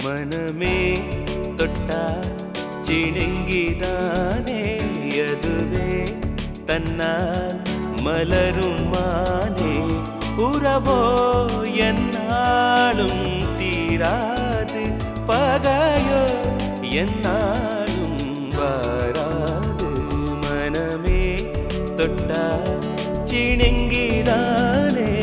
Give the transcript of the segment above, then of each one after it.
மனமே தொட்டா சிணுங்கிதானே அதுவே தன்னால் மலரும் மானே உறவோ என்னாலும் தீராது பகையோ என்னாலும் வராது மனமே தொட்டா சிணுங்கிதானே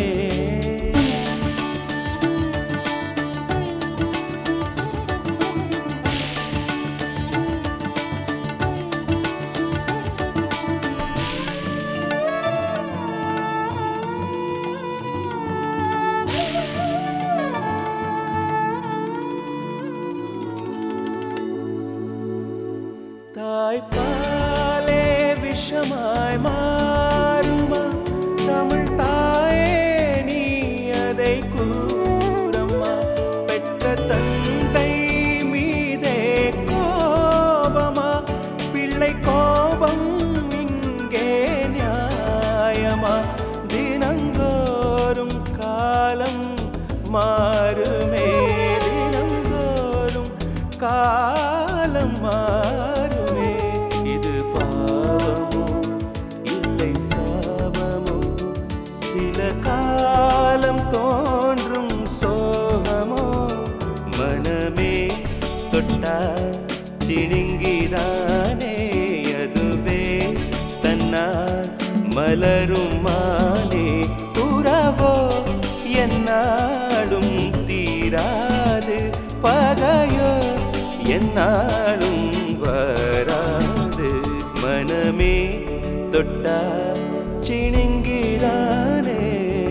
தாய்ப்பாலே விஷமாய் மாறுமா தமிழ் தாயே நீ அதை கூறம்மா பெற்ற தந்தை மீதே கோபமா பிள்ளை கோபம் இங்கே நியாயமா தினங்கோறும் காலம் மாறுமே தினங்கோறும் காலம் மாறுமே இது பாவமோ இல்லை சாபமோ சில காலம் தோன்றும் சோகமோ மனமே தொட்டா சிணுங்கிதானே அதுவே தன்னால் மலரும் மானே உறவோ என்னாலும் தீராது பகையோ என்னாலும் வராது மனமே தொட்டா சிணுங்கிறானே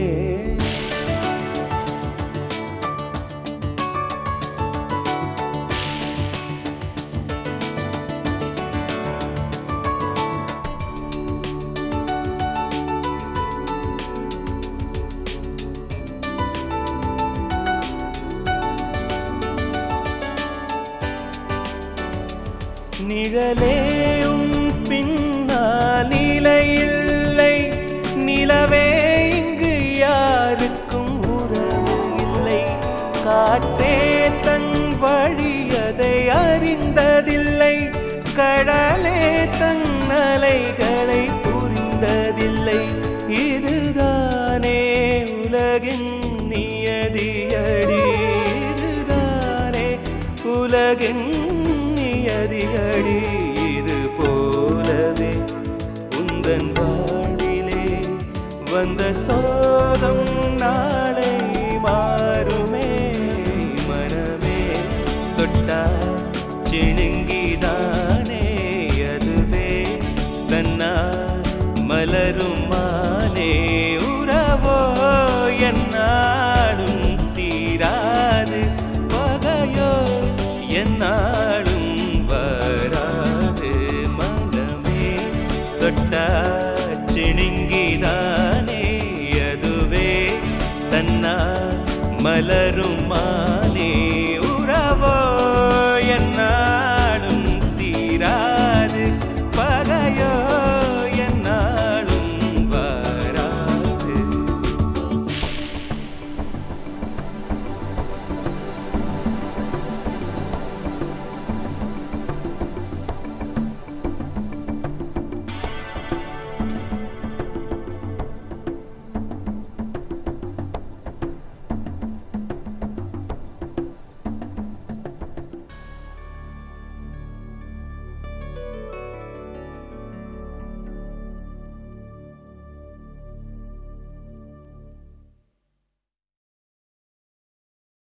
நிழலேயும் பின்னால் நிலையில்லை நிலவே இங்கு யாருக்கும் உறவு இல்லை காற்றே தன் வழியதை அறிந்ததில்லை கடலே தன் அலைகளை புரிந்ததில்லை இதுதானே உலகின் நியதியடி இதுதானே உலகின் நியதியடி இது போலவே உந்தன் வாழிலே வந்த சோதம் நாளை மாறுமே மனமே தொட்டா சிணுங்கிதானே அதுவே தன்னால் மலரும் மானே உறவோ என்னாலும் தீராது பகையோ என்னாலும் வராது மனமே தொட்டா சிணுங்கிதானே அதுவே தன்னால் மலரும் மா